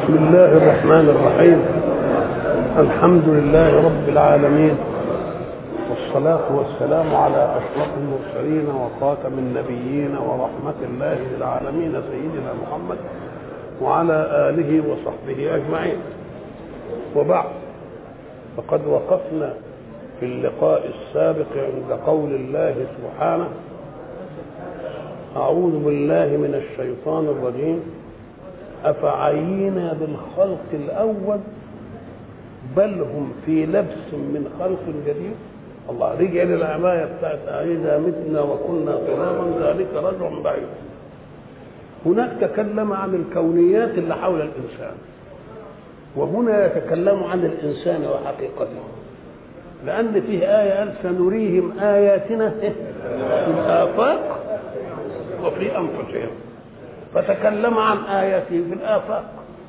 بسم الله الرحمن الرحيم الحمد لله رب العالمين والصلاة والسلام على أشرف المرسلين وخاتم النبيين ورحمة الله للعالمين سيدنا محمد وعلى آله وصحبه أجمعين وبعد فقد وقفنا في اللقاء السابق عند قول الله سبحانه أعوذ بالله من الشيطان الرجيم أفعينا بالخلق الأول بل هم في لبس من خلق جديد الله رجع للعباية بتاعت إذا متنا وكنا ترابا ذلك رجع بعيد هناك تكلم عن الكونيات اللي حول الإنسان وهنا يتكلم عن الإنسان وحقيقته لأن فيه آية قال سنريهم آياتنا في الآفاق وفي أنفسهم فتكلم عن آياته في الآفاق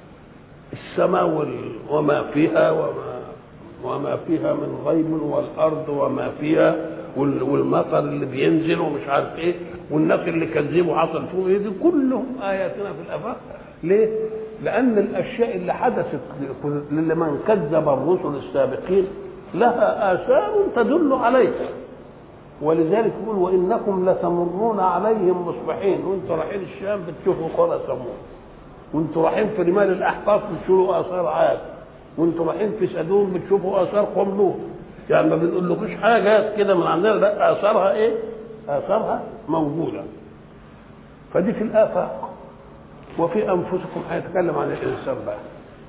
السماء وما فيها وما وما فيها من غيب والأرض وما فيها والمطر اللي بينزل ومش عارف ايه والناس اللي كذبوا حصل فيهم ايه دي كلهم آياتنا في الآفاق ليه؟ لأن الأشياء اللي حدثت لمن كذب الرسل السابقين لها آثار تدل عليه ولذلك يقول وانكم لتمرون عليهم مصبحين وانتم رايحين الشام بتشوفوا قرى ثمود وانتم رايحين في رمال الاحقاف بتشوفوا اثار عاد وانتم رايحين في سدوم بتشوفوا اثار قوم لوط يعني ما بنقولكوش حاجه كده من عندنا لا اثارها ايه؟ اثارها موجوده فدي في الافاق وفي انفسكم هيتكلم عن الانسان بقى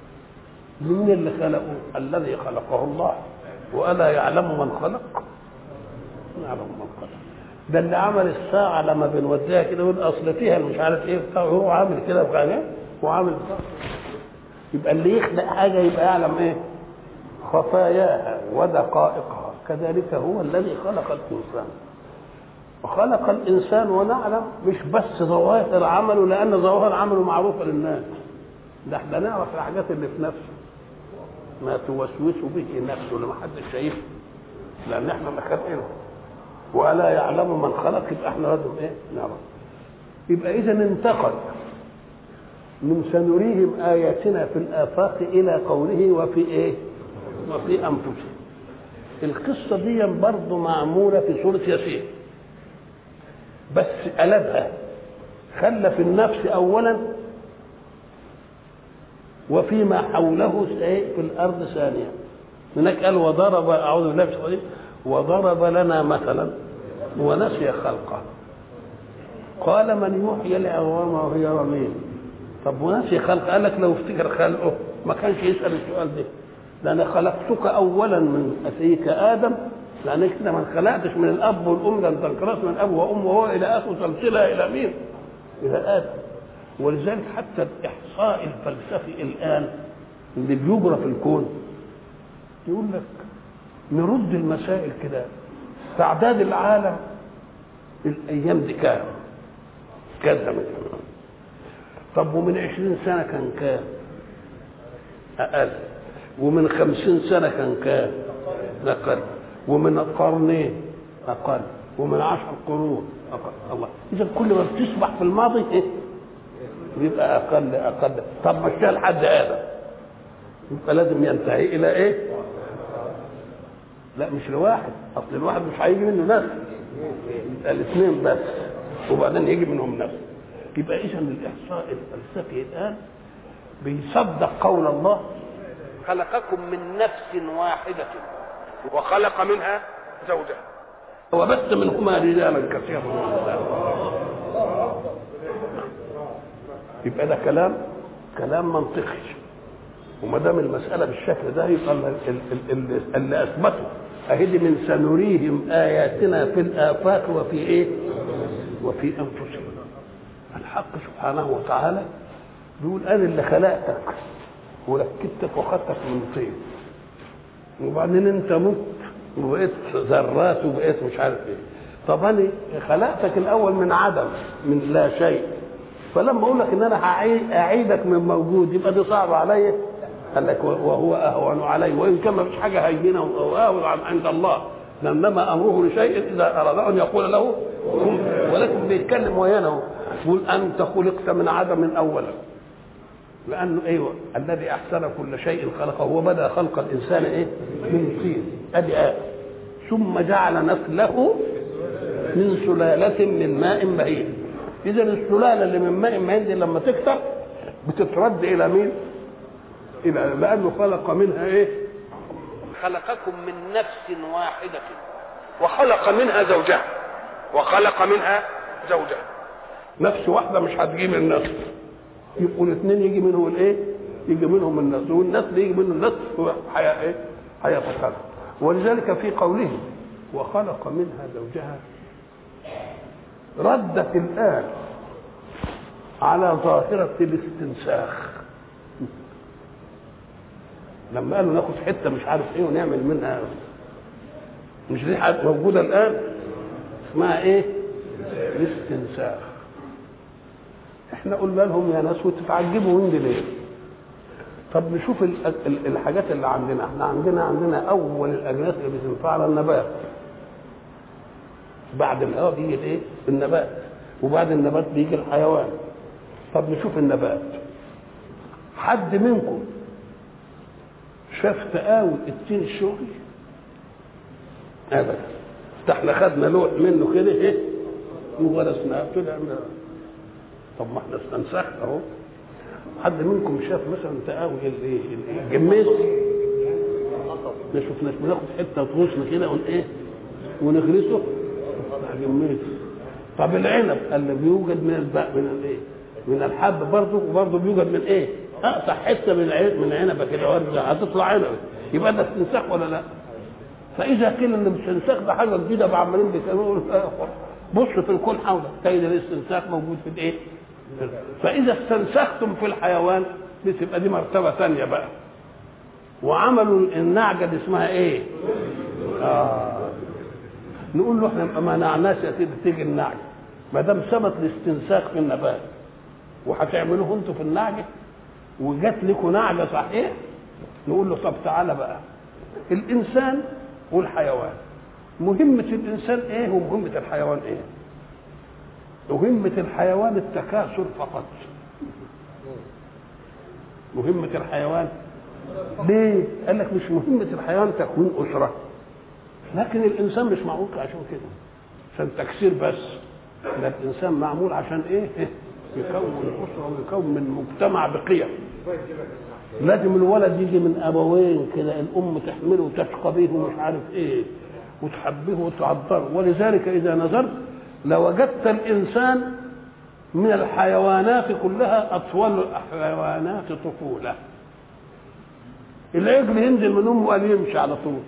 مين اللي خلقه؟ الذي خلقه الله والا يعلم من خلق؟ يعلم من خلق ده اللي عمل الساعة لما بنوديها كده يقول أصل فيها مش عارف إيه بتاع هو عامل كده وحاجة وعامل بتاع يبقى اللي يخلق حاجة يبقى يعلم إيه؟ خفاياها ودقائقها كذلك هو الذي خلق الإنسان وخلق الإنسان ونعلم مش بس ظواهر عمله لأن ظواهر عمله معروفة للناس ده احنا نعرف الحاجات اللي في نفسه ما توسوس به نفسه لما حدش شايفه لأن احنا اللي خلقينه ولا يعلم من خلق يبقى احنا لازم ايه نعرف يبقى اذا انتقل من سنريهم اياتنا في الافاق الى قوله وفي ايه وفي انفسهم القصه دي برضه معموله في سوره ياسين بس قلبها خلى في النفس اولا وفيما حوله في الارض ثانيا هناك قال وضرب اعوذ بالله من الشيطان وضرب لنا مثلا ونسي خلقه قال من يحيي العظام وهي رميم طب ونسي خلقه قال لك لو افتكر خلقه ما كانش يسال السؤال ده لان خلقتك اولا من ابيك ادم لانك انت ما خلقتش من الاب والام ده انت انقرضت من اب وام وهو الى اخره سلسله الى مين؟ الى ادم ولذلك حتى الاحصاء الفلسفي الان اللي بيجرى في الكون يقول لك نرد المسائل كده تعداد العالم الايام دي كام كذا مثلا طب ومن عشرين سنه كان كام اقل ومن خمسين سنه كان كام اقل ومن قرنين اقل ومن عشر قرون اقل الله اذا كل ما بتسبح في الماضي ايه يبقى اقل اقل طب مشيها لحد ادم يبقى لازم ينتهي الى ايه لا مش لواحد اصل الواحد مش هيجي منه ناس يبقى الاثنين بس وبعدين يجي منهم ناس يبقى اذا الاحصاء الفلسفي الان بيصدق قول الله خلقكم من نفس واحدة وخلق منها زوجها وبث منهما رجالا كثيرا يبقى ده كلام كلام منطقي وما دام المساله بالشكل ده يبقى اللي, اللي اثبته اهدي من سنريهم اياتنا في الافاق وفي ايه؟ وفي انفسهم. الحق سبحانه وتعالى بيقول انا اللي خلقتك وركبتك وخدتك من طين. وبعدين انت مت وبقيت ذرات وبقيت مش عارف ايه. طب انا خلقتك الاول من عدم من لا شيء. فلما اقول لك ان انا اعيدك من موجود يبقى دي صعبه عليا قال لك وهو اهون عليه وان كان ما فيش حاجه هينه واهون عند الله انما امره لشيء اذا اراد ان يقول له ولكن بيتكلم ويانا يقول انت خلقت من عدم اولا لانه ايوه الذي احسن كل شيء خلقه هو بدا خلق الانسان ايه من طين ادي آية ثم جعل نسله من سلالة من ماء مهين إذا السلالة اللي من ماء مهين دي لما تكثر بتترد إلى مين؟ إلى لأنه خلق منها إيه؟ خلقكم من نفس واحدة وخلق منها زوجها وخلق منها زوجها نفس واحدة مش هتجيب النسل يبقوا الاثنين يجي منهم الايه؟ يجي منهم النسل والنسل يجي منه النسل حياة ايه؟ هيتخلق ولذلك في قوله وخلق منها زوجها ردت الآن على ظاهرة الاستنساخ لما قالوا ناخد حتة مش عارف ايه ونعمل منها مش دي حاجة موجودة الآن اسمها ايه؟ الاستنساخ احنا قلنا لهم يا ناس وتتعجبوا من دي ليه؟ طب نشوف ال- ال- الحاجات اللي عندنا احنا عندنا عندنا اول الاجناس اللي بتنفع على النبات بعد الهواء بيجي الايه النبات وبعد النبات بيجي الحيوان طب نشوف النبات حد منكم شاف تقاوي التين الشغل ابدا ده احنا خدنا لوح منه كده ايه وغرسناه طلع من- طب ما احنا استنسخنا اهو حد منكم شاف مثلا تقاوي الايه الجميز ما شفناش بناخد حته غصن كده ون ايه ونغرسه يطلع جميز طب العنب قال لي بيوجد من الباء من الايه من الحب برضه وبرضه بيوجد من ايه اقطع حته من العين من عنبه كده وارجع هتطلع عنبه يبقى ده استنساخ ولا لا فاذا قيل ان الاستنساخ ده حاجه جديده بعمالين بيسموه بص في الكون حولك تجد الاستنساخ موجود في الايه فاذا استنسختم في الحيوان بتبقى دي مرتبه ثانيه بقى وعملوا النعجه اللي اسمها ايه آه. نقول له احنا ما منعناش يا سيدي تيجي النعجه ما دام ثبت الاستنساخ في النبات وهتعملوه انتوا في النعجه وجات لكم نعجه صحيح نقول له طب تعالى بقى الانسان والحيوان مهمه الانسان ايه ومهمه الحيوان ايه مهمة الحيوان التكاثر فقط مهمة الحيوان ليه؟ قال لك مش مهمة الحيوان تكوين أسرة لكن الإنسان مش معمول عشان كده عشان تكسير بس ده الإنسان معمول عشان إيه؟ يكون أسرة ويكون من مجتمع بقيم لازم الولد يجي من أبوين كده الأم تحمله وتشقى به ومش عارف إيه وتحبه وتعذره ولذلك إذا نظرت لوجدت الانسان من الحيوانات كلها اطول الحيوانات طفوله العجل ينزل من امه قال يمشي على طول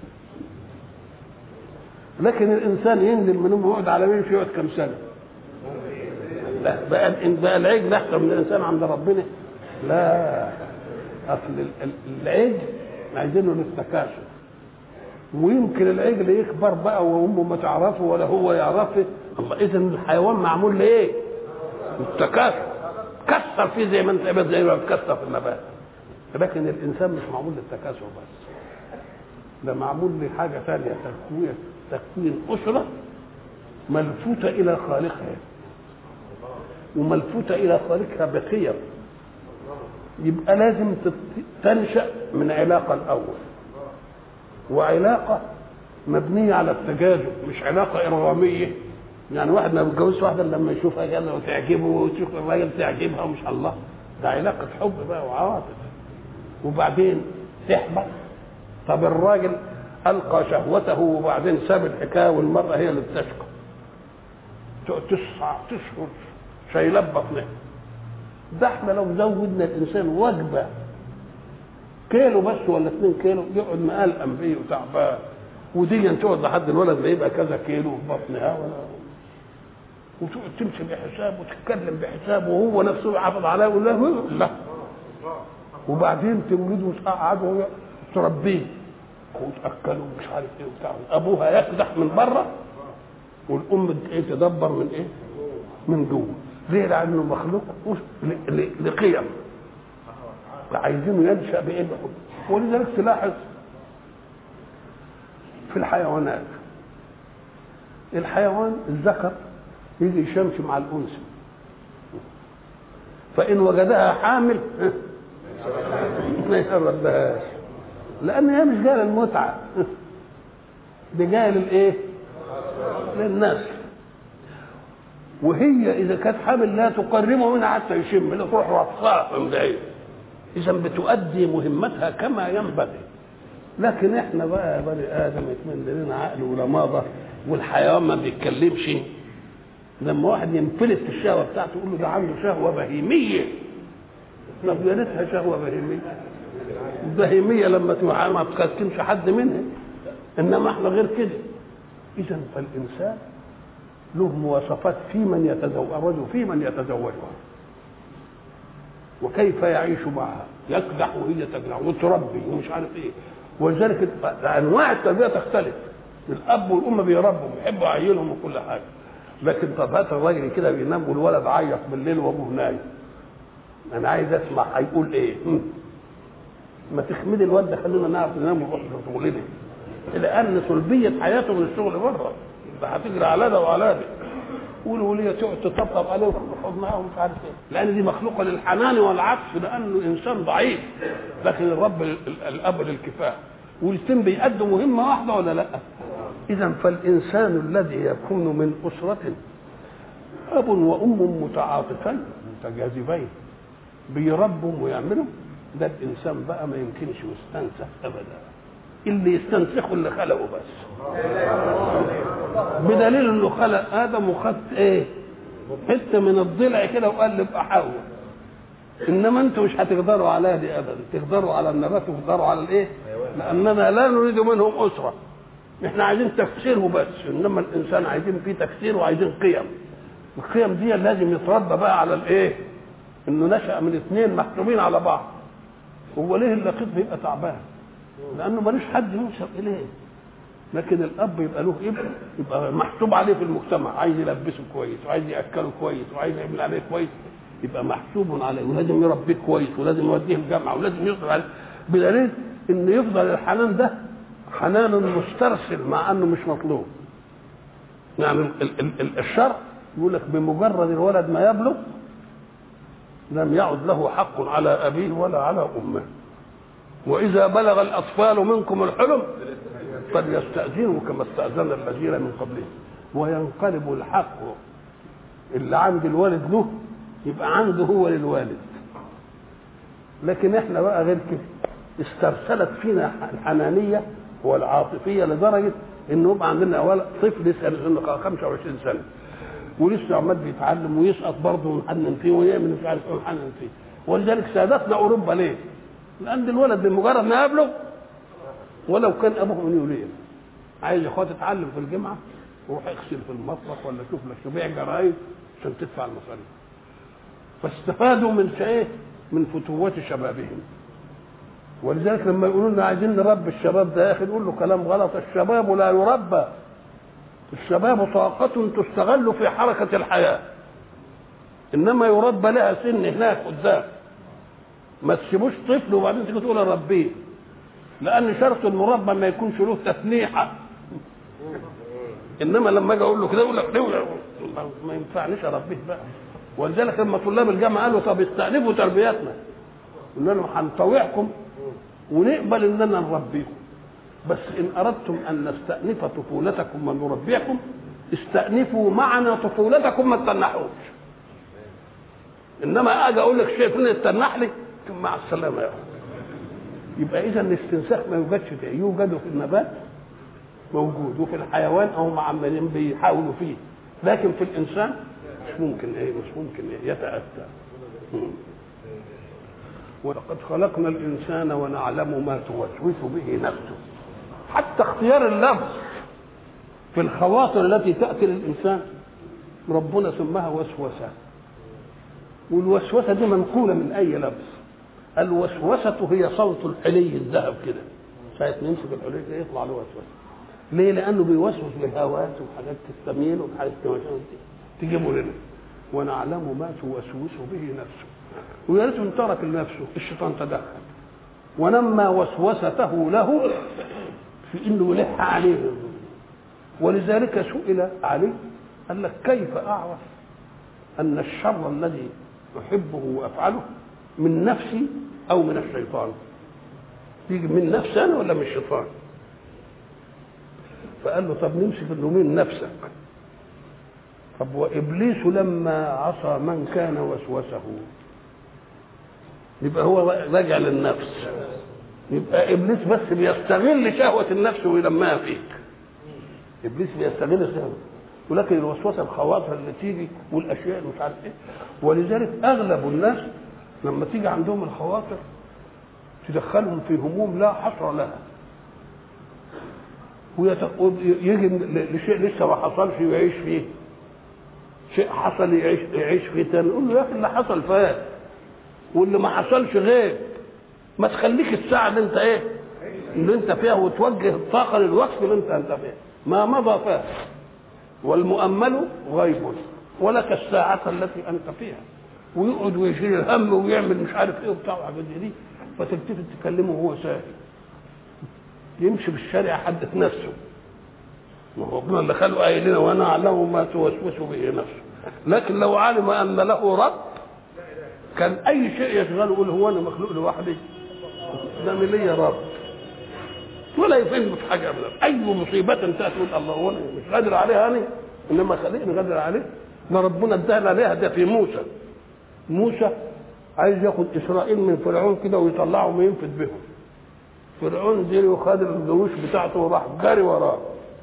لكن الانسان ينزل من امه يقعد على يمشي يقعد كم سنه لا بقى بقى العجل احسن من الانسان عند ربنا لا اصل ال- ال- العجل عايزينه للتكاثر ويمكن العجل يكبر بقى وامه ما تعرفه ولا هو يعرفه الله اذا الحيوان معمول لايه؟ التكاثر كسر فيه زي ما انت قلت زي ما بتكسر في النبات لكن الانسان مش معمول للتكاثر بس ده معمول لحاجه ثانيه تكوين تكوين اسره ملفوته الى خالقها وملفوته الى خالقها بقيم يبقى لازم تت- تنشا من علاقه الاول وعلاقه مبنيه على التجاذب مش علاقه ارغاميه يعني واحد ما بيتجوزش واحده إلا لما يشوفها كده وتعجبه وتشوف الراجل تعجبها ومش الله ده علاقه حب بقى وعواطف وبعدين تحبط طب الراجل القى شهوته وبعدين ساب الحكايه والمراه هي اللي بتشقى تقعد تسع تشهر شايلاه بطنها ده احنا لو زودنا الانسان وجبه كيلو بس ولا 2 كيلو يقعد مقلقم بيه وتعبان ودي تقعد لحد الولد ما يبقى كذا كيلو في بطنها ولا وتقعد تمشي بحساب وتتكلم بحساب وهو نفسه يحافظ عليها ولا لا وبعدين تولده وتقعده وهي تربيه وتاكله ومش عارف ايه وبتاع ابوها يكدح من بره والام ايه تدبر من ايه؟ من جوه ليه؟ لانه مخلوق ل- ل- لقيم عايزينه ينشا بايه؟ بحب ولذلك تلاحظ في الحيوانات الحيوان الذكر يجي يشمش مع الانثى فان وجدها حامل ما يقربهاش لان هي مش جايه للمتعه دي جايه للايه للنسل وهي اذا كانت حامل لا تقربه منها حتى يشم لا تروح رفصها من بعيد اذا بتؤدي مهمتها كما ينبغي لكن احنا بقى بني ادم يتمنى لنا عقل ولماضه والحيوان ما بيتكلمش لما واحد ينفلت في الشهوه بتاعته يقول له ده عنده شهوه بهيميه طب يا ريتها شهوه بهيميه البهيميه لما ما تكلمش حد منها انما احنا غير كده اذا فالانسان له مواصفات في من يتزوج وفي من يتزوجها وكيف يعيش معها يكدح وهي تكدح وتربي ومش عارف ايه ولذلك انواع التربيه تختلف الاب والام بيربوا بيحبوا عيالهم وكل حاجه لكن طب هات الراجل كده بينام والولد عيط بالليل وابوه نايم انا عايز اسمع هيقول ايه ما تخمدي الواد ده خلينا نعرف ننام ونروح شغلنا لان سلبيه حياته من الشغل بره ده هتجري على ده وعلى ده والوليه تقعد تطبطب عليه وتقعد معاه ومش عارف ايه لان دي مخلوقه للحنان والعطف لانه انسان ضعيف لكن الرب الاب للكفاح والاثنين بيأدوا مهمه واحده ولا لا؟ اذا فالانسان الذي يكون من اسره اب وام متعاطفين متجاذبين بيربوا ويعملوا ده الانسان بقى ما يمكنش يستنسخ ابدا اللي يستنسخه اللي خلقه بس بدليل انه خلق ادم وخد ايه حته من الضلع كده وقال ابقى حواء انما انتوا مش هتقدروا على دي ابدا تقدروا على النبات وتقدروا على الايه لاننا لا نريد منهم اسره احنا عايزين تفسيره بس انما الانسان عايزين فيه تفسير وعايزين قيم القيم دي لازم يتربى بقى على الايه انه نشا من اثنين محسوبين على بعض هو ليه اللقيط بيبقى تعبان لانه ملوش حد ينسب اليه لكن الاب يبقى له ابن يبقى محسوب عليه في المجتمع عايز يلبسه كويس وعايز ياكله كويس وعايز يعمل عليه كويس يبقى محسوب عليه ولازم يربيه كويس ولازم يوديه الجامعه ولازم يصبر عليه بدليل ان يفضل الحنان ده حنان مسترسل مع انه مش مطلوب يعني ال- ال- ال- الشرع يقول لك بمجرد الولد ما يبلغ لم يعد له حق على ابيه ولا على امه واذا بلغ الاطفال منكم الحلم فليستاذنوا كما استاذن الذين من قبلهم وينقلب الحق اللي عند الوالد له يبقى عنده هو للوالد لكن احنا بقى غير كده استرسلت فينا الحنانيه والعاطفيه لدرجه انه يبقى عندنا ولد طفل يسال سنه 25 سنه ولسه عمال بيتعلم ويسقط برضه ونحنن فيه ويعمل مش عارف ايه ونحنن فيه ولذلك سادتنا اوروبا ليه؟ لان الولد بمجرد ما يبلغ ولو كان ابوه من يوليه عايز يا اخوات تتعلم في الجامعه روح اغسل في المطبخ ولا شوف لك بيع جرايد عشان تدفع المصاريف فاستفادوا من ايه؟ من فتوات شبابهم ولذلك لما يقولوا لنا عايزين نربي الشباب ده يا اخي نقول له كلام غلط الشباب لا يربى الشباب طاقة تستغل في حركة الحياة إنما يربى لها سن هناك قدام ما تسيبوش طفل وبعدين تيجي تقول اربيه لأن شرط المربى ما يكونش له تسنيحة إنما لما أجي أقول له كده يقول لك ليه ما ينفعنيش أربيه بقى ولذلك لما طلاب الجامعة قالوا طب استأنفوا تربيتنا قلنا لهم هنطوعكم ونقبل إننا نربيكم بس إن أردتم أن نستأنف طفولتكم ونربيكم استأنفوا معنا طفولتكم ما تتنحوش إنما أجي أقول لك شيء فلان تتنح لي مع السلامة يا أخي يبقى إذا الاستنساخ ما يوجدش فيه يوجد في النبات موجود وفي الحيوان هم عمالين بيحاولوا فيه لكن في الإنسان مش ممكن إيه مش ممكن إيه يتأتى ولقد خلقنا الإنسان ونعلم ما توسوس به نفسه حتى اختيار اللفظ في الخواطر التي تأتي للإنسان ربنا سماها وسوسة والوسوسة دي منقولة من أي لفظ الوسوسة هي صوت الحلي الذهب كده ساعة ما يمسك الحلي كده يطلع له وسوسة ليه؟ لأنه بيوسوس بهوات وحاجات تستميل وحاجات تجيبه لنا ونعلم ما توسوس به نفسه ويا ريت ان ترك لنفسه الشيطان تدخل ونمى وسوسته له في انه يلح عليه ولذلك سئل علي قال لك كيف اعرف ان الشر الذي احبه وافعله من نفسي او من الشيطان تيجي من نفسي انا ولا من الشيطان فقال له طب نمسك انه من نفسك طب وابليس لما عصى من كان وسوسه يبقى هو راجع للنفس يبقى ابليس بس بيستغل شهوه النفس ويلمها فيك ابليس بيستغل الشهوه ولكن الوسوسه الخواطر اللي تيجي والاشياء اللي مش عارف ايه ولذلك اغلب الناس لما تيجي عندهم الخواطر تدخلهم في هموم لا حصر لها ويجي لشيء لسه ما حصلش ويعيش فيه شيء حصل يعيش يعيش فيه تاني يقول له يا اخي اللي حصل فات واللي ما حصلش غير ما تخليك الساعه اللي انت ايه اللي انت فيها وتوجه الطاقه للوقت اللي انت انت فيه ما مضى فات والمؤمل غيب ولك الساعة التي أنت فيها ويقعد ويشيل الهم ويعمل مش عارف ايه وبتاع وحاجات دي فتلتفت تكلمه وهو ساكت يمشي بالشارع حدث نفسه ما هو ربنا اللي خلقه قايل لنا وانا اعلم ما توسوس به نفسه لكن لو علم ان له رب كان اي شيء يشغله يقول هو انا مخلوق لوحدي ده انا ليا رب ولا يفهم في حاجه ابدا اي مصيبه تاتي تقول الله هو انا مش قادر عليها انا انما خليني قادر عليه ما ربنا ادانا عليها ده في موسى موسى عايز ياخد اسرائيل من فرعون كده ويطلعهم وينفذ بهم فرعون جري وخد الجيوش بتاعته وراح جري وراه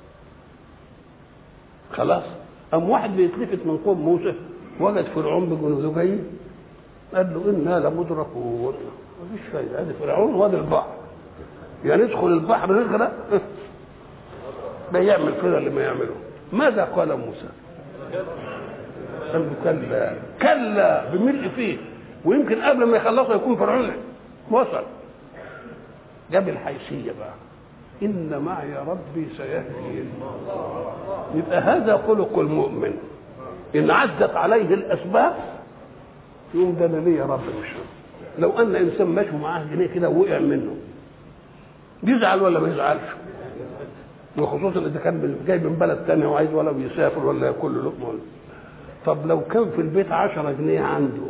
خلاص قام واحد بيتلفت من قوم موسى وجد فرعون بجنوده جاي قال له انا لمدركون مفيش فايده ادي فرعون وادي البحر يعني ندخل البحر نغرق ده يعمل كده اللي ما يعمله ماذا قال موسى قال له كلا كلا بملء فيه ويمكن قبل ما يخلصوا يكون فرعون وصل جاب الحيثية بقى إن معي ربي سيهدين يبقى هذا خلق المؤمن إن عزت عليه الأسباب يقوم ده أنا ليا رب مش لو أن إنسان ماشي معاه جنيه كده ووقع منه يزعل ولا ما يزعلش وخصوصا اذا كان جاي من بلد تاني وعايز ولو يسافر ولا ياكل له لقمه طب لو كان في البيت 10 جنيه عنده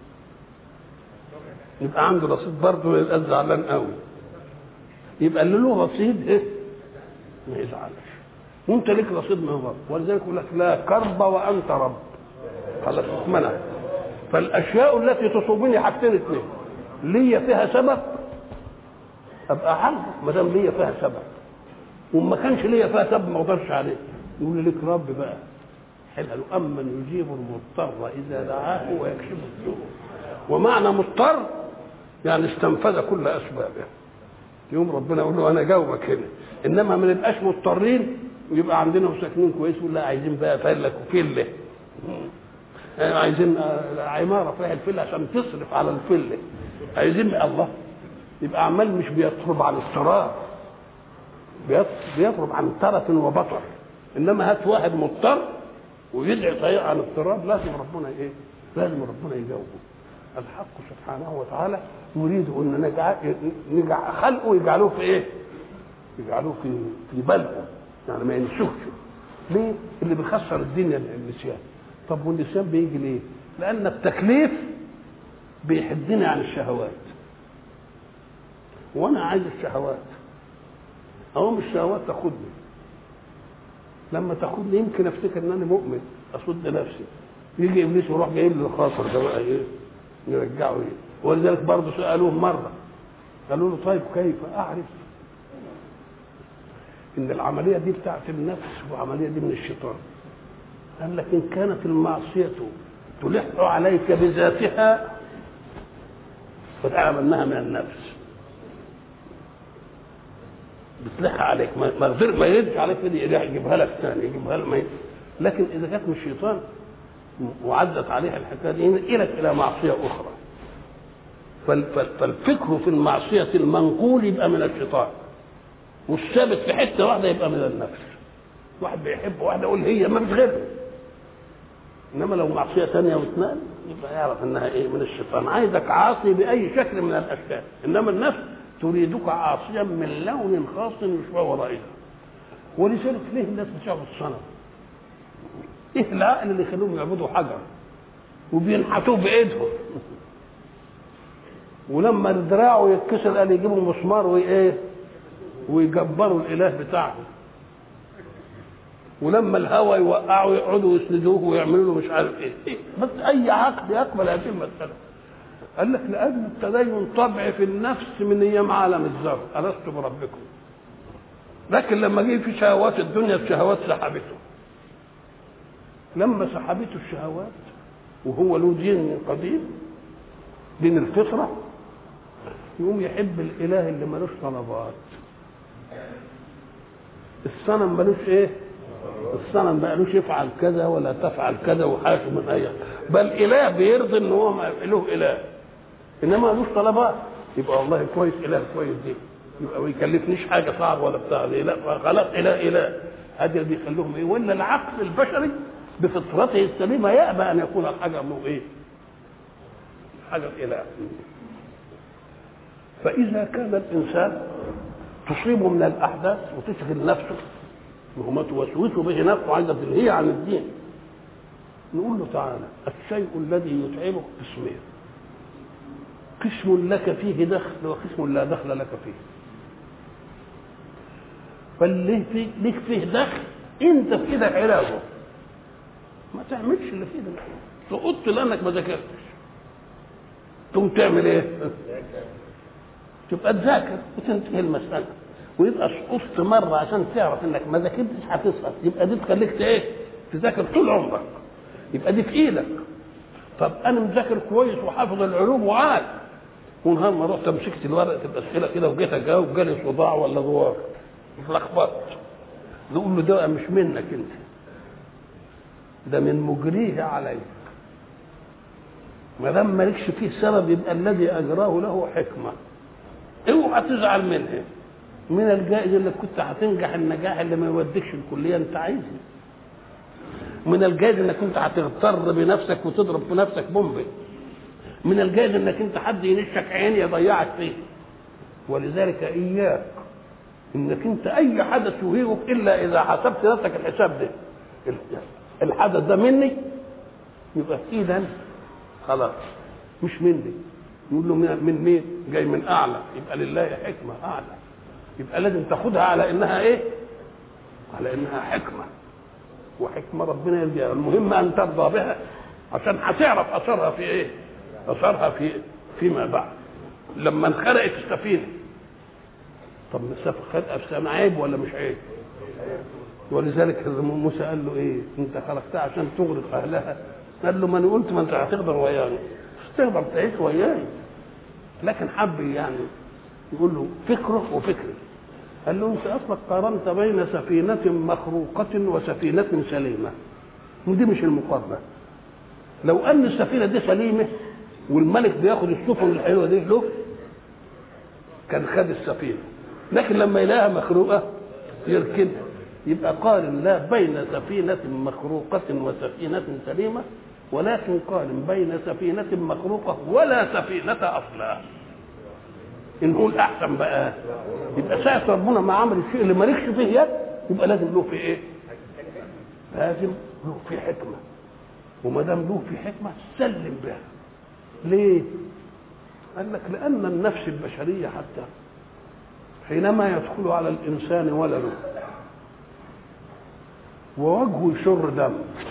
يبقى عنده رصيد برضه يبقى زعلان قوي يبقى اللي له رصيد ايه ما يزعلش وانت ليك رصيد من رب ولذلك يقول لك لا كرب وانت رب خلاص اتمنع فالاشياء التي تصيبني حاجتين اثنين ليا فيها سبب ابقى عارف ما دام ليا فيها سبب وما كانش ليا فيها سبب ما اقدرش عليه يقول لي لك رب بقى حلها له امن يجيب المضطر اذا دعاه ويكشف السوء ومعنى مضطر يعني استنفذ كل اسبابه يوم ربنا يقول له انا جاوبك هنا انما ما نبقاش مضطرين ويبقى عندنا مساكنين كويس ولا عايزين بقى فلك وفله عايزين عماره فيها الفله عشان تصرف على الفله عايزين الله يبقى عمال مش بيطرب عن اضطراب بيطرب عن ترف وبطر انما هات واحد مضطر ويدعي طريق عن اضطراب لازم ربنا ايه؟ لازم ربنا يجاوبه الحق سبحانه وتعالى يريد ان نجعل نجعل خلقه يجعلوه في ايه؟ يجعلوه في في بلده يعني ما ينسوش ليه؟ اللي بيخسر الدنيا النسيان طب والنسيان بيجي ليه؟ لان التكليف بيحدني عن الشهوات وانا عايز الشهوات اقوم الشهوات تاخدني لما تاخدني يمكن افتكر ان انا مؤمن اصد نفسي يجي ابليس ويروح جايب لي الخاطر ده بقى ايه يرجعه ايه ولذلك برضه سالوه مره قالوا له طيب كيف اعرف ان العمليه دي بتاعت النفس والعمليه دي من الشيطان قال لك ان كانت المعصيه تلح عليك بذاتها فتعلم انها من النفس بتلح عليك ما غير ما يرجع عليك كده يجيبها لك ثاني يجيبها لك لكن اذا كانت من الشيطان وعدت عليها الحكايه دي ينقلك الى معصيه اخرى فالفكر في المعصيه المنقول يبقى من الشيطان والثابت في حته واحده يبقى من النفس واحد بيحب واحده يقول هي ما فيش غيرها انما لو معصيه ثانيه واتنقل يبقى يعرف انها ايه من الشيطان عايزك عاصي باي شكل من الاشكال انما النفس تريدك عاصيا من لون خاص يشبه رائها ولذلك ليه الناس بتعبد الصنم؟ ايه العقل اللي يخليهم يعبدوا حجر؟ وبينحتوه بايدهم ولما دراعه يتكسر قال يجيبوا مسمار وايه ويجبروا الاله بتاعهم ولما الهوى يوقعوا يقعدوا يسندوه ويعملوا له مش عارف ايه, إيه؟ بس اي عقل يقبل هذه المساله قال لك لاجل التدين طبع في النفس من ايام عالم الذر الست بربكم لكن لما جه في شهوات الدنيا الشهوات سحبته لما سحبته الشهوات وهو له دين قديم دين الفطره يقوم يحب الاله اللي ملوش طلبات الصنم ملوش ايه الصنم بقى لوش يفعل كذا ولا تفعل كذا وحاجه من اي بل اله بيرضي ان هو له اله انما ملوش طلبات يبقى والله كويس اله كويس دي يبقى ما يكلفنيش حاجه صعب ولا بتاع دي لا خلاص اله اله هذا اللي بيخلوهم ايه ولا العقل البشري بفطرته السليمه يأبى ان يكون الحاجه مو ايه حاجه اله فاذا كان الانسان تصيبه من الاحداث وتشغل نفسه وهو توسوسه به نفسه عايزه تلهيه عن الدين نقول له تعالى الشيء الذي يتعبك قسمين قسم لك فيه دخل وقسم لا دخل لك فيه فاللي فيه ليك فيه دخل انت في ايدك علاجه ما تعملش اللي في ايدك سقطت لانك ما ذاكرتش تقوم تعمل ايه؟ تبقى تذاكر وتنتهي المساله ويبقى سقطت مره عشان تعرف انك ما ذاكرتش هتسقط يبقى دي تخليك ايه؟ تذاكر طول عمرك يبقى دي في ايدك طب انا مذاكر كويس وحافظ العلوم وعاد ونهار ما رحت مسكت الورقه الاسئله كده وجيت اجاوب جالي صداع ولا دوار اتلخبطت نقول له ده مش منك انت ده من مجريه عليك ما دام مالكش فيه سبب يبقى الذي اجراه له حكمه اوعى تزعل منه من الجائز انك كنت هتنجح النجاح اللي ما يوديكش الكليه انت عايزها من الجائز انك انت هتغتر بنفسك وتضرب في نفسك بومبي من الجائز انك انت حد ينشك عين يضيعك فيه ولذلك اياك انك انت اي حدث يهيبك الا اذا حسبت نفسك الحساب ده الحدث ده مني يبقى اذا خلاص مش مني يقول له من مين جاي من اعلى يبقى لله حكمه اعلى يبقى لازم تاخدها على انها ايه على انها حكمه وحكمه ربنا يرجع المهم ان ترضى بها عشان هتعرف اثرها في ايه اثرها في فيما بعد لما انخرقت السفينه طب السفينه عيب ولا مش عيب ولذلك موسى قال له ايه انت خلقتها عشان تغرق اهلها قال له ما انا قلت ما انت هتقدر وياي مش تقدر تعيش وياي لكن حب يعني يقول له فكره وفكري قال له انت اصلك قارنت بين سفينه مخروقه وسفينه سليمه ودي مش المقارنه لو ان السفينه دي سليمه والملك بياخد السفن الحلوه دي له كان خد السفينه لكن لما يلاقيها مخروقه يركنها يبقى قارن لا بين سفينة مخروقة وسفينة سليمة ولكن قارن بين سفينة مخروقة ولا سفينة أصلا إن هو الأحسن بقى يبقى ساعة ربنا ما عمل الشيء اللي مالكش فيه يد يبقى لازم له في إيه؟ لازم له في حكمة وما دام له في حكمة سلم بها ليه؟ قال لك لأن النفس البشرية حتى حينما يدخل على الإنسان ولده ووجهه يشر دم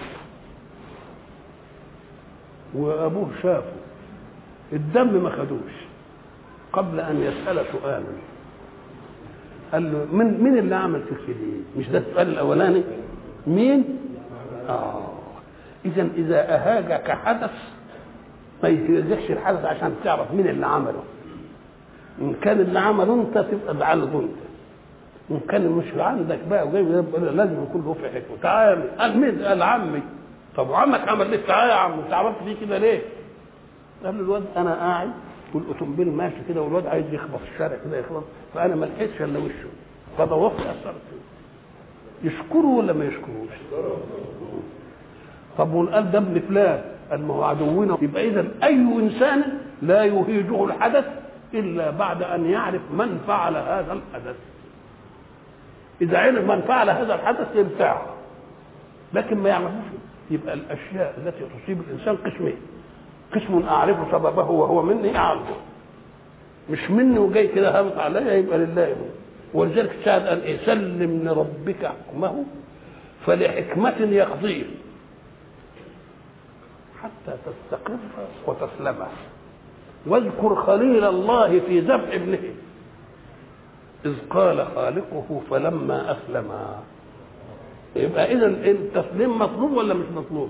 وابوه شافه الدم ما خدوش قبل ان يسال سؤالا قال له من مين اللي عمل فيك كده مش ده السؤال الاولاني مين اه اذا اذا اهاجك حدث ما يهزكش الحدث عشان تعرف مين اللي عمله ان كان اللي عمله انت تبقى بعالجه انت وان كان مش عندك بقى وجاي لازم يكون له في حكمه تعالى قال مين قال عمي طب وعمك عمل ليه تعالى يا عم انت عملت فيه كده ليه؟ قال له الواد انا قاعد والاوتومبيل ماشي كده والواد عايز يخبط في الشارع كده يخبط فانا ما لحقتش الا وشه فضوقت اثرت فيه يشكره ولا ما يشكروش؟ طب وقال ده ابن فلان قال ما هو عدونا يبقى اذا اي انسان لا يهيجه الحدث الا بعد ان يعرف من فعل هذا الحدث اذا علم من فعل هذا الحدث يرتاح لكن ما يعرفوش يبقى الاشياء التي تصيب الانسان قسمين قسم اعرف سببه وهو مني اعرفه مش مني وجاي كده هابط عليا يبقى لله ولذلك الشاهد قال ايه سلم لربك حكمه فلحكمة يقضيه حتى تستقر وتسلم واذكر خليل الله في ذبح ابنه إذ قال خالقه فلما أسلم يبقى إذا التسليم مطلوب ولا مش مطلوب؟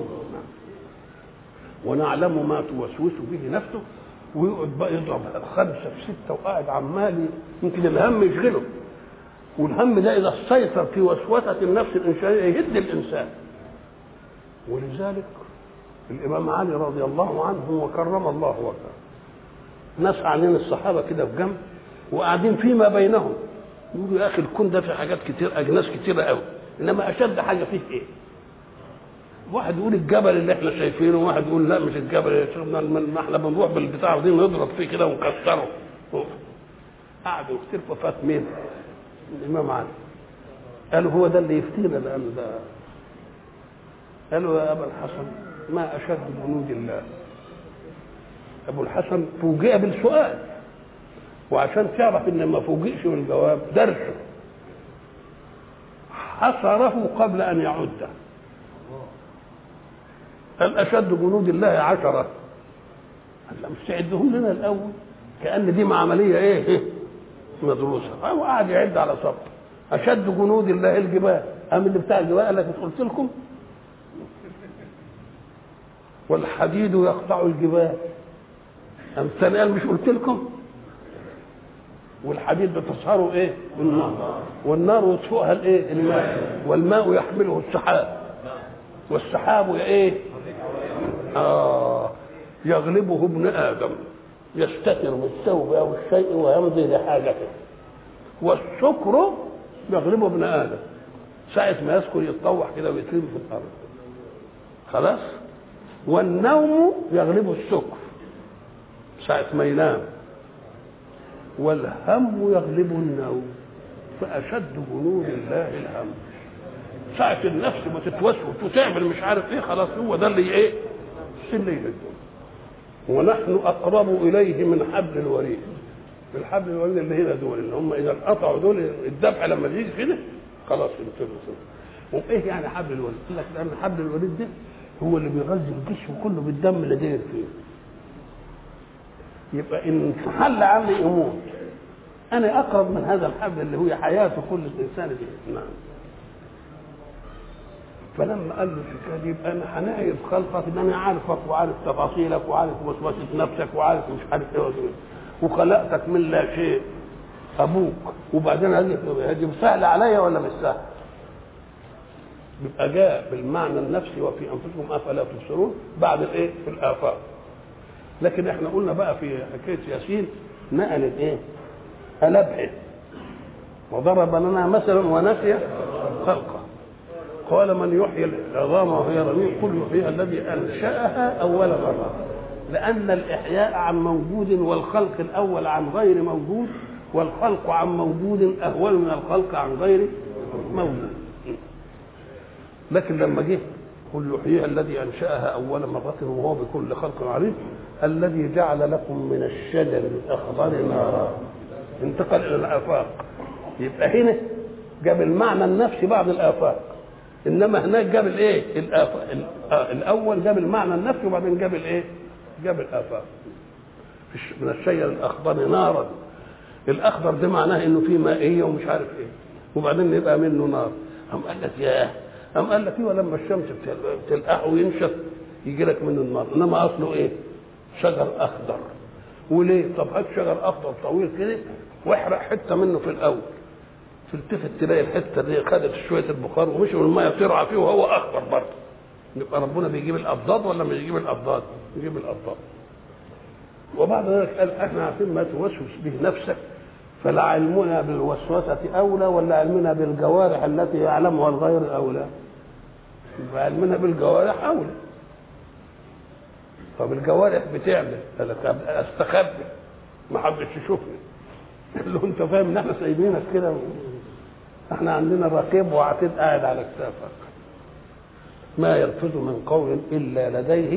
ونعلم ما توسوس به نفسه ويقعد بقى يضرب خمسة في ستة وقاعد عمال يمكن الهم يشغله والهم ده إذا سيطر في وسوسة النفس الإنسانية يهد الإنسان ولذلك الإمام علي رضي الله عنه وكرم الله وجهه ناس قاعدين الصحابة كده في جنب وقاعدين فيما بينهم يقولوا يا أخي الكون ده في حاجات كتير أجناس كتيرة قوي إنما أشد حاجة فيه إيه؟ واحد يقول الجبل اللي احنا شايفينه وواحد يقول لا مش الجبل اللي ما احنا بنروح بالبتاع دي نضرب فيه كده ونكسره قعدوا كتير ففات مين؟ الامام علي قالوا هو ده اللي يفتينا لان ده قالوا يا ابا الحسن ما اشد جنود الله ابو الحسن فوجئ بالسؤال وعشان تعرف ان ما فوجئش بالجواب درسه حصره قبل ان يعده قال اشد جنود الله عشره قال لا مش تعدهم لنا الاول كان دي عمليه ايه مدروسه هو قاعد يعد على صف اشد جنود الله الجبال قام اللي بتاع الجبال قال لك مش قلت لكم والحديد يقطع الجبال قام الثاني قال مش قلت لكم والحديد بتصهره ايه بالنار والنار يطفئها الايه الماء والماء يحمله السحاب والسحاب ايه آه يغلبه ابن ادم يستتر بالثوب او الشيء ويمضي لحاجته والسكر يغلبه ابن ادم ساعة ما يسكر يتطوح كده ويترمي في الارض خلاص والنوم يغلبه السكر ساعة ما ينام والهم يغلبه النوم فأشد جنود الله الهم ساعة النفس ما تتوسوس وتعمل مش عارف ايه خلاص هو ده اللي ايه اللي يهده ونحن اقرب اليه من حبل الوريد الحبل الوريد اللي هنا دول اللي هم اذا انقطعوا دول الذبح لما يجي كده خلاص انتهوا وايه يعني حبل الوريد؟ قال لك لان حبل الوريد ده هو اللي بيغذي الجسم كله بالدم اللي داير فيه يبقى ان حل عني يموت انا اقرب من هذا الحبل اللي هو حياه كل انسان دي نعم فلما قال له الحكايه دي يبقى انا هنعرف خلقك ان انا عارفك وعارف تفاصيلك وعارف وسوسه نفسك وعارف مش عارف ايه وخلقتك من لا شيء ابوك وبعدين هذه هذه سهله عليا ولا مش سهله؟ يبقى جاء بالمعنى النفسي وفي انفسكم افلا تبصرون بعد الايه؟ في الافاق. لكن احنا قلنا بقى في حكايه ياسين نقل الايه؟ ألبعه وضرب لنا مثلا ونسي خلقه قال من يحيي العظام وهي رميم قل يحييها الذي انشاها اول مره لان الاحياء عن موجود والخلق الاول عن غير موجود والخلق عن موجود اهون من الخلق عن غير موجود لكن لما جه قل يحييها الذي انشاها اول مره وهو بكل خلق عليم الذي جعل لكم من الشجر الاخضر نارا انتقل الى الافاق يبقى هنا جاب المعنى النفسي بعد الافاق انما هناك جاب الايه الآفاق. الاول جاب المعنى النفسي وبعدين جاب الايه جاب الافاق من الشجر الاخضر نارا الاخضر ده معناه انه فيه مائيه ومش عارف ايه وبعدين يبقى منه نار قام قال لك ياه قام قال لك ايوه لما الشمس بتلقح وينشف يجي لك من النار انما اصله ايه شجر اخضر وليه طب هات شجر اخضر طويل كده واحرق حته منه في الاول تلتفت تلاقي الحته دي خدت شويه البخار ومشي والميه ترعى فيه وهو اخضر برضه يبقى ربنا بيجيب الابضاد ولا مش بيجيب الابضاد؟ بيجيب الابضاد وبعد ذلك قال احنا عارفين ما توسوس به نفسك فلعلمنا بالوسوسة أولى ولا علمنا بالجوارح التي يعلمها الغير أولى؟ يبقى علمنا بالجوارح أولى. طب الجوارح بتعمل قال لك استخبي ما حدش يشوفني. قال له أنت فاهم إن احنا سايبينك كده احنا عندنا رقيب وعتيد قاعد على كتافك. ما يلفظ من قول الا لديه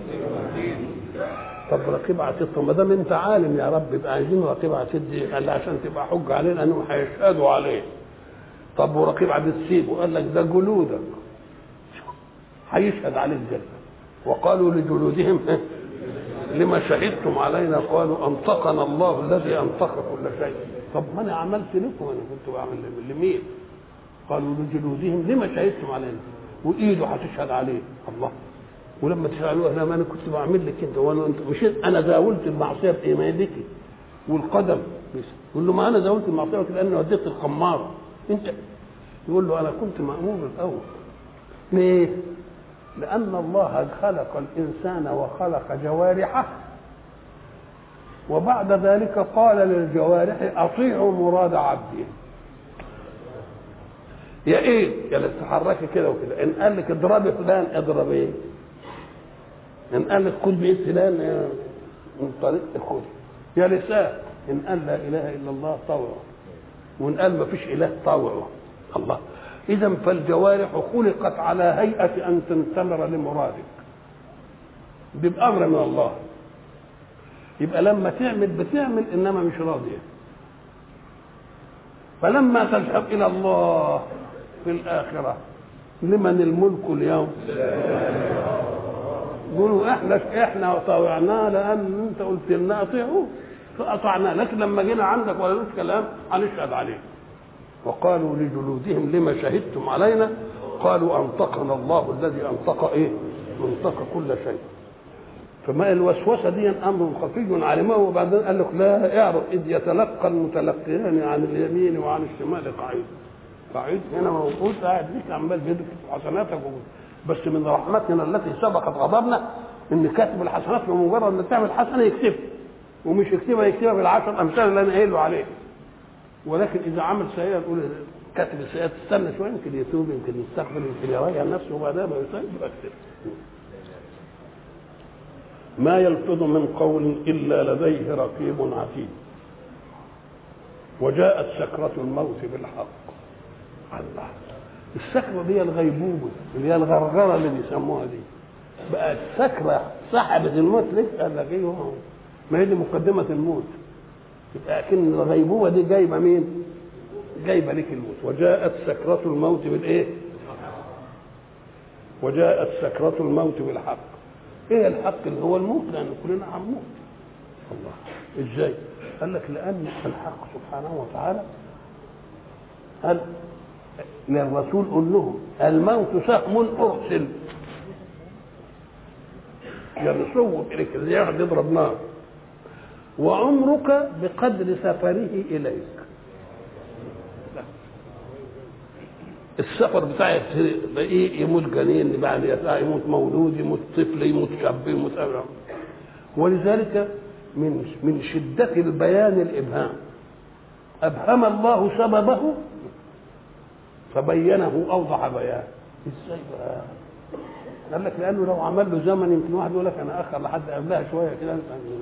طب رقيب عتيد طب ما دام انت عالم يا رب يبقى عايزين رقيب عتيد دي قال عشان تبقى حجه علينا انهم هيشهدوا عليه طب ورقيب عتيد سيبه قال لك ده جلودك هيشهد عليك ده وقالوا لجلودهم لما شهدتم علينا قالوا انطقنا الله الذي انطق كل شيء طب ما انا عملت لكم انا كنت بعمل لمين قالوا لجلودهم لما شهدتم علينا وايده هتشهد عليه الله ولما تسالوه انا ما انا كنت بعمل لك انت وانا انت مش انا زاولت المعصيه بايمانك والقدم يقول له ما انا زاولت المعصيه لاني وديت الخمار انت يقول له انا كنت مامور الاول ليه؟ لأن الله خلق الإنسان وخلق جوارحه وبعد ذلك قال للجوارح أطيعوا مراد عبدي يا ايه يا اللي تتحركي كده وكده ان قال لك اضربي فلان اضربيه ان قال لك كل بيت فلان من طريق الخذ يا لسان ان قال لا اله الا الله طوعه وان قال ما فيش اله طوعه الله اذا فالجوارح خلقت على هيئه ان تنتمر لمرادك بامر من الله يبقى لما تعمل بتعمل انما مش راضيه فلما تذهب الى الله في الاخره لمن الملك اليوم يقولوا احنا احنا طوعناه لان انت قلت لنا اطيعوه فاطعناه لكن لما جينا عندك ولا لوش كلام هنشهد عليه وقالوا لجلودهم لما شهدتم علينا قالوا انطقنا الله الذي انطق ايه انطق كل شيء فما الوسوسه دي امر خفي علمه وبعدين قال لك لا اعرف اذ يتلقى المتلقيان عن اليمين وعن الشمال قعيد قعيد هنا موجود قاعد ليك عمال بيدك حسناتك بس من رحمتنا التي سبقت غضبنا ان كاتب الحسنات بمجرد ان تعمل حسنه يكتبها ومش يكتبها يكتبها بالعشر امثال اللي انا قايل له عليه ولكن اذا عمل سيئه نقول كاتب السيئه تستنى شويه يمكن يتوب يمكن يستغفر يمكن يراجع نفسه وبعدها ما يسيب يبقى اكتب ما يلفظ من قول الا لديه رقيب عتيد وجاءت سكرة الموت بالحق الله السكرة دي الغيبوبة اللي هي الغرغرة اللي بيسموها دي بقت سكرة سحبت الموت ليه؟ قال لك ايه هو ما هي دي مقدمة الموت يبقى لكن الغيبوبة دي جايبة مين؟ جايبة لك الموت وجاءت سكرة الموت بالايه؟ وجاءت سكرة الموت بالحق ايه الحق اللي هو الموت لان كلنا هنموت الله ازاي؟ قال لك لان الحق سبحانه وتعالى قال للرسول قل لهم الموت سهم ارسل يعني صوب اليك زي واحد يضرب نار وعمرك بقدر سفره اليك السفر بتاعي ايه يموت جنين بعد يموت مولود يموت طفل يموت شاب يموت أبرام. ولذلك من من شدة البيان الإبهام أبهم الله سببه فبينه أوضح بيان ازاي بقى قال لك لأنه لو عمل له زمن يمكن واحد يقول لك أنا أخر لحد قبلها شوية كده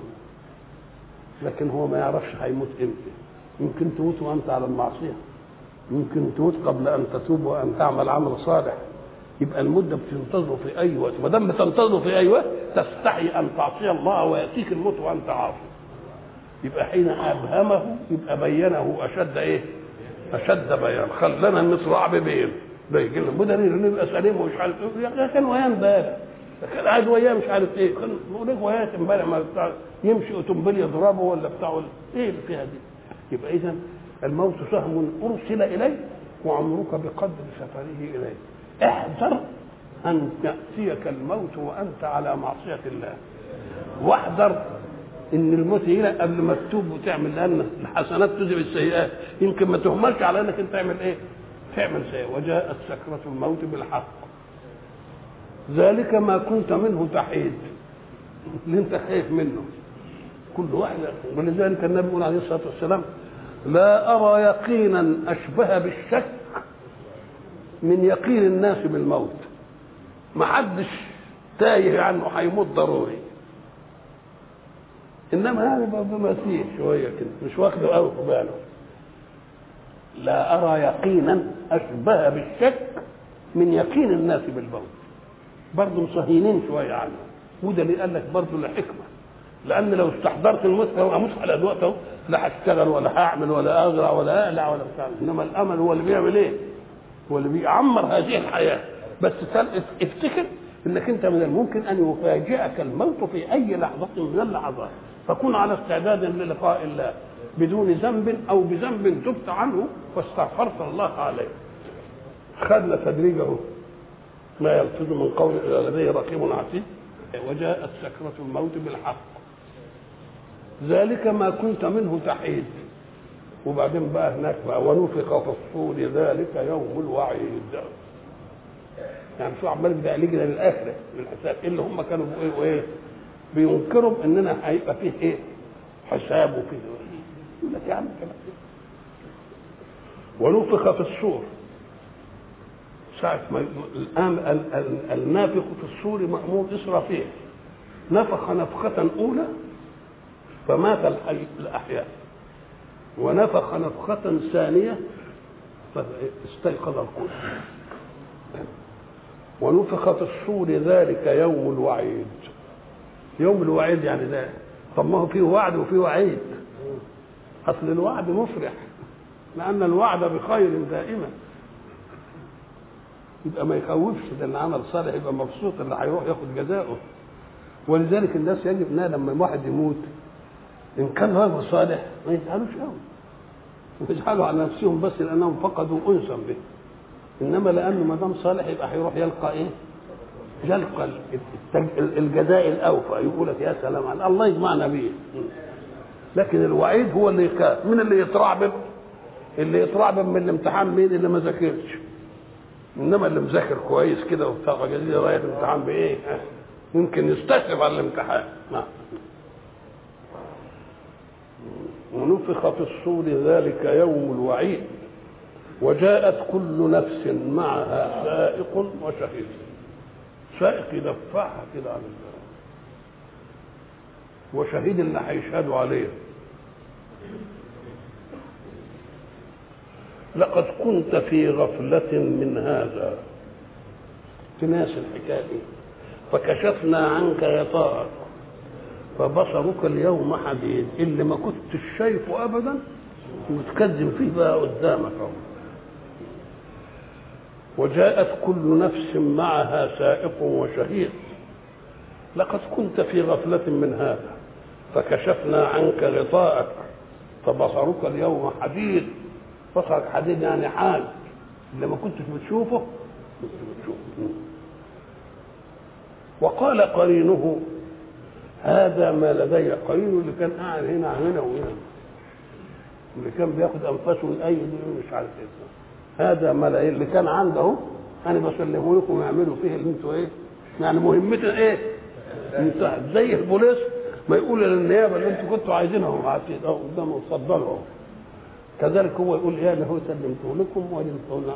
لكن هو ما يعرفش هيموت امتى يمكن تموت وأنت على المعصية يمكن تموت قبل أن تتوب وأن تعمل عمل صالح يبقى المدة بتنتظره في أي وقت ما دام بتنتظره في أي وقت تستحي أن تعصي الله ويأتيك الموت وأنت عاصي يبقى حين أبهمه يبقى بينه أشد إيه؟ أشد بيان خلنا النصراع ببين بيجي لنا بدليل نبقى سليم ومش عارف ايه كان وياه امبارح كان قاعد وياه مش عارف ايه كان بقول لك وياه امبارح ما بتاع يمشي اوتومبيل يضربه ولا بتاع ايه اللي فيها دي؟ يبقى اذا الموت سهم ارسل اليه وعمرك بقدر سفره اليه احذر ان ياتيك الموت وانت على معصيه الله واحذر ان الموت يجي قبل ما تتوب وتعمل لان الحسنات تذهب السيئات يمكن ما تهملش على انك انت تعمل ايه؟ تعمل سيئة وجاءت سكرة الموت بالحق ذلك ما كنت منه تحيد اللي انت خايف منه كل واحد ولذلك النبي يقول عليه الصلاه والسلام لا ارى يقينا اشبه بالشك من يقين الناس بالموت ما حدش تايه عنه هيموت ضروري انما يعني بمسيح شويه كده مش واخده قوي في باله لا ارى يقينا اشبه بالشك من يقين الناس بالموت برضه مصهينين شويه عنه وده اللي قال لك برضه لحكمه لان لو استحضرت الموت لو اموت على الوقت اهو لا هشتغل ولا هعمل ولا ازرع ولا اقلع ولا بتاع انما الامل هو اللي بيعمل ايه؟ هو اللي بيعمر هذه الحياه بس افتكر انك انت من الممكن ان يفاجئك الموت في اي لحظه من اللحظات فكن على استعداد للقاء الله بدون ذنب او بذنب تبت عنه واستغفرت الله عليه خدنا تدريجه ما يلفظ من قول الا لديه رقيب عتيد وجاءت سكرة الموت بالحق ذلك ما كنت منه تحيد وبعدين بقى هناك بقى ونفخ في الصور ذلك يوم الوعيد يعني شو عمال بيقلقنا للاخره للحساب اللي هم كانوا ايه وايه بينكروا اننا هيبقى فيه ايه حساب وفيه يقول لك يا عم كده ونفخ في الصور ساعة ما الآن النافخ في الصور مأمور إسرافيل نفخ نفخة أولى فمات الحي الأحياء ونفخ نفخة ثانية فاستيقظ الكل ونفخ في الصور ذلك يوم الوعيد يوم الوعيد يعني ده طب ما هو فيه وعد وفيه وعيد اصل الوعد مفرح لان الوعد بخير دائما يبقى ما يخوفش ده اللي عمل صالح يبقى مبسوط اللي هيروح ياخد جزاؤه ولذلك الناس يجب انها لما واحد يموت ان كان رجل صالح ما يزعلوش قوي ويزعلوا على نفسهم بس لانهم فقدوا انسا به انما لانه ما دام صالح يبقى هيروح يلقى ايه؟ يلقى الجزاء الاوفى يقول لك يا سلام على الله يجمعنا به لكن الوعيد هو اللي يخاف من اللي يترعبب اللي يترعبب من الامتحان مين اللي ما ذاكرش انما اللي مذاكر كويس كده وبتاع جديد رايح الامتحان بايه ممكن يستشرف على الامتحان نعم ونفخ في الصور ذلك يوم الوعيد وجاءت كل نفس معها سائق وشهيد سائق يدفعها كده على الباب وشهيد اللي هيشهدوا عليه لقد كنت في غفلة من هذا تناس الحكاية دي فكشفنا عنك غطاءك فبصرك اليوم حديد اللي ما كنتش شايفه ابدا متكذب فيه بقى قدامك اهو وجاءت كل نفس معها سائق وشهيد لقد كنت في غفلة من هذا فكشفنا عنك غطاءك فبصرك اليوم حديد بصرك حديد يعني حال اللي ما كنتش بتشوفه كنت بتشوفه وقال قرينه هذا ما لدي قرينه اللي كان قاعد هنا هنا وهنا اللي كان بياخد انفاسه من اي مش عارف ايه هذا ما لدي اللي كان عنده انا بسلمه لكم اعملوا فيه اللي انتوا ايه يعني مهمتنا ايه انت زي البوليس ما يقول للنيابه اللي انتوا كنتوا عايزينها قاعدين اهو قدامه اتفضلوا اهو كذلك هو يقول يا له سلمته لكم وللقوم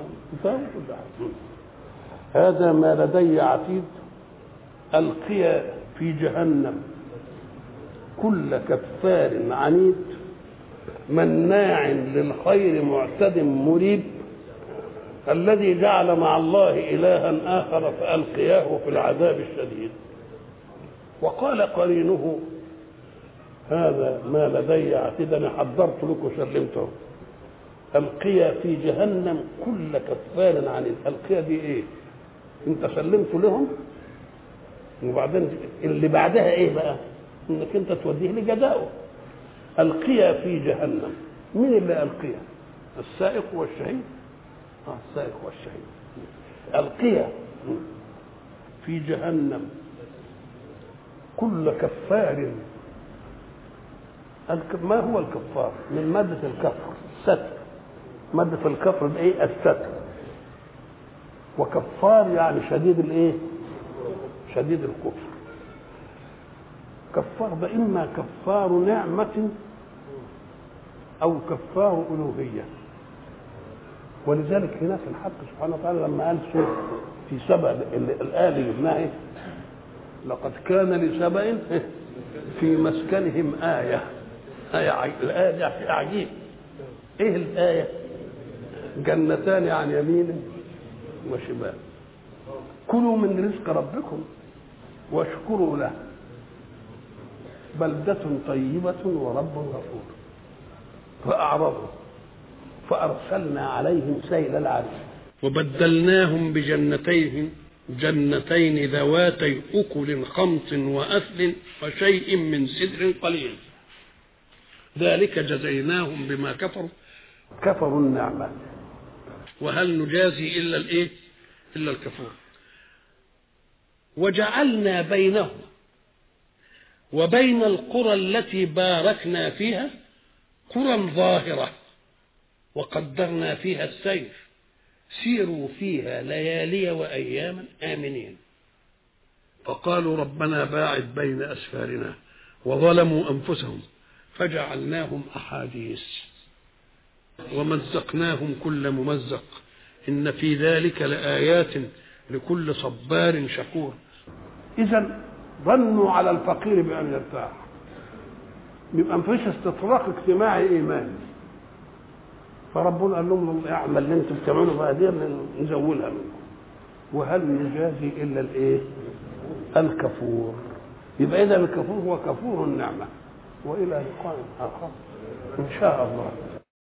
هذا ما لدي عتيد القي في جهنم كل كفار عنيد مناع للخير معتد مريب الذي جعل مع الله إلها آخر فألقياه في العذاب الشديد وقال قرينه هذا ما لدي عتيد أنا حضرت لك وسلمته القي في جهنم كل كفار عنيد القي دي ايه انت سلمت لهم وبعدين اللي بعدها ايه بقى انك انت توديه لجزائه القي في جهنم مين اللي القي السائق والشهيد اه السائق والشهيد القي في جهنم كل كفار ما هو الكفار من مادة الكفر الستر مادة الكفر ده ايه الستر وكفار يعني شديد الايه شديد الكفر كفار ده اما كفار نعمة او كفار الوهية ولذلك هناك الحق سبحانه وتعالى لما قال سورة في سبأ الآية اللي جبناها ايه لقد كان لسبأ في مسكنهم آية آية الآية دي عجيب ايه الآية جنتان عن يمين وشمال كلوا من رزق ربكم واشكروا له بلدة طيبة ورب غفور فأعرضوا فأرسلنا عليهم سيل العرش وبدلناهم بجنتين جنتين ذواتي أكل خمط وأثل وشيء من سدر قليل ذلك جزيناهم بما كفروا كفروا النعمة وهل نجازي إلا الإيه إلا الكفور وجعلنا بينهم وبين القرى التي باركنا فيها قرى ظاهرة وقدرنا فيها السير سيروا فيها ليالي وأياما آمنين فقالوا ربنا باعد بين أسفارنا وظلموا أنفسهم فجعلناهم أحاديث ومزقناهم كل ممزق إن في ذلك لآيات لكل صبار شكور إذا ظنوا على الفقير بأن يرتاح يبقى مفيش استطراق اجتماعي إيماني فربنا قال لهم اعمل اللي انتم بتعملوا بقى دي نزولها منكم وهل يجازي الا الايه؟ الكفور يبقى اذا الكفور هو كفور النعمه والى لقاء اخر ان شاء الله